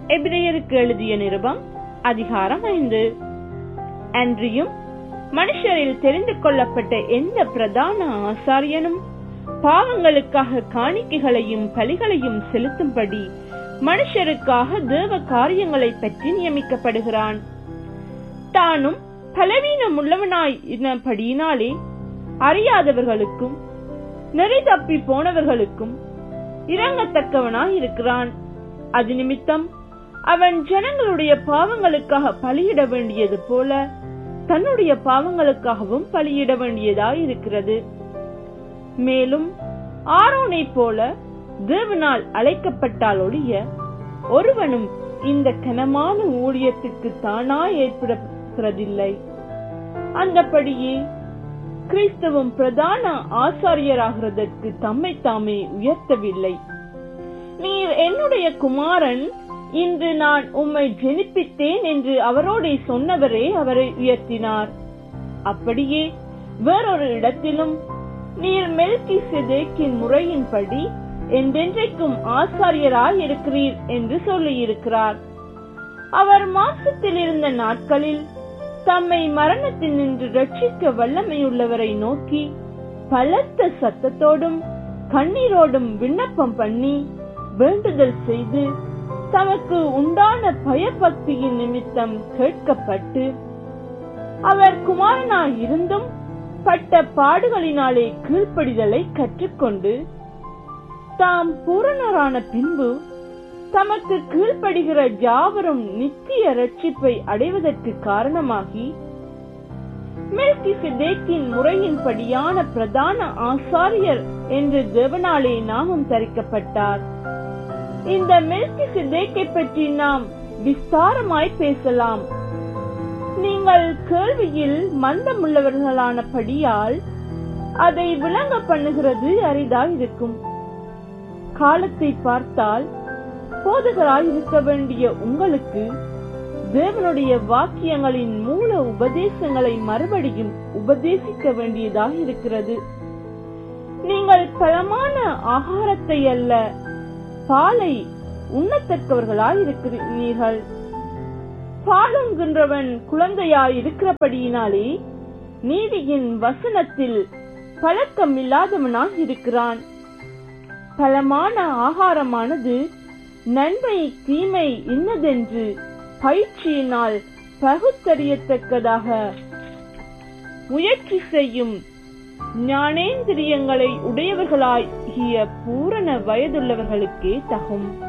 எபிரேயருக்கு எழுதிய நிருபம் அதிகாரம் ஐந்து அன்றியும் மனுஷரில் தெரிந்து கொள்ளப்பட்ட எந்த பிரதான ஆசாரியனும் பாவங்களுக்காக காணிக்கைகளையும் பலிகளையும் செலுத்தும்படி மனுஷருக்காக தேவ காரியங்களை பற்றி நியமிக்கப்படுகிறான் தானும் பலவீனம் உள்ளவனாயினபடியினாலே அறியாதவர்களுக்கும் நெறி தப்பி போனவர்களுக்கும் இறங்கத்தக்கவனாய் இருக்கிறான் அது நிமித்தம் அவன் ஜனங்களுடைய பாவங்களுக்காக பலியிட வேண்டியது போல தன்னுடைய பாவங்களுக்காகவும் பலியிட வேண்டியதாய் இருக்கிறது மேலும் ஆரோனை போல தேவனால் அழைக்கப்பட்டால் ஒழிய ஒருவனும் இந்த கனமான ஊழியத்துக்கு தானா ஏற்படுகிறதில்லை அந்தபடியே கிறிஸ்தவம் பிரதான ஆசாரியராகிறதற்கு தம்மை தாமே உயர்த்தவில்லை நீர் என்னுடைய குமாரன் இன்று நான் உம்மை ஜெனிப்பித்தேன் என்று அவரோட சொன்னவரே அவரை உயர்த்தினார் அப்படியே வேறொரு இடத்திலும் நீர் மெல்கி செதேக்கின் முறையின்படி என்றென்றைக்கும் ஆசாரியராய் இருக்கிறீர் என்று சொல்லியிருக்கிறார் அவர் மாசத்தில் இருந்த நாட்களில் தம்மை மரணத்தில் நின்று ரட்சிக்க வல்லமையுள்ளவரை நோக்கி பலத்த சத்தத்தோடும் கண்ணீரோடும் விண்ணப்பம் பண்ணி வேண்டுதல் செய்து தமக்கு உண்டான பயபக்தியின் நிமித்தம் கேட்கப்பட்டு அவர் குமாரனாய் இருந்தும் பட்ட பாடுகளினாலே கீழ்ப்படிதலை கற்றுக்கொண்டு தாம் பூரணரான பின்பு தமக்கு கீழ்ப்படுகிற யாவரும் நித்திய ரட்சிப்பை அடைவதற்கு காரணமாகி மெல்கி சிதேக்கின் முறையின்படியான பிரதான ஆசாரியர் என்று தேவனாலே நாமம் தரிக்கப்பட்டார் இந்த மெல்கி சிதேக்கை பற்றி நாம் விஸ்தாரமாய் பேசலாம் நீங்கள் கேள்வியில் மந்தமுள்ளவர்களானபடியால் அதை விளங்க பண்ணுகிறது அரிதாய் இருக்கும் காலத்தை பார்த்தால் போதகராய் இருக்க வேண்டிய உங்களுக்கு தேவனுடைய வாக்கியங்களின் மூல உபதேசங்களை மறுபடியும் உபதேசிக்க வேண்டியதாக இருக்கிறது நீங்கள் பலமான ஆகாரத்தை அல்ல பாலை உண்ணத்தக்கவர்களாய் இருக்கிறீர்கள் பாலுங்கின்றவன் குழந்தையாய் இருக்கிறபடியினாலே நீதியின் வசனத்தில் பழக்கம் இல்லாதவனாய் இருக்கிறான் பலமான ஆகாரமானது நன்மை தீமை இன்னதென்று பயிற்சியினால் பகுத்தறியத்தக்கதாக முயற்சி செய்யும் ஞானேந்திரியங்களை உடையவர்களாகிய பூரண வயதுள்ளவர்களுக்கே தகும்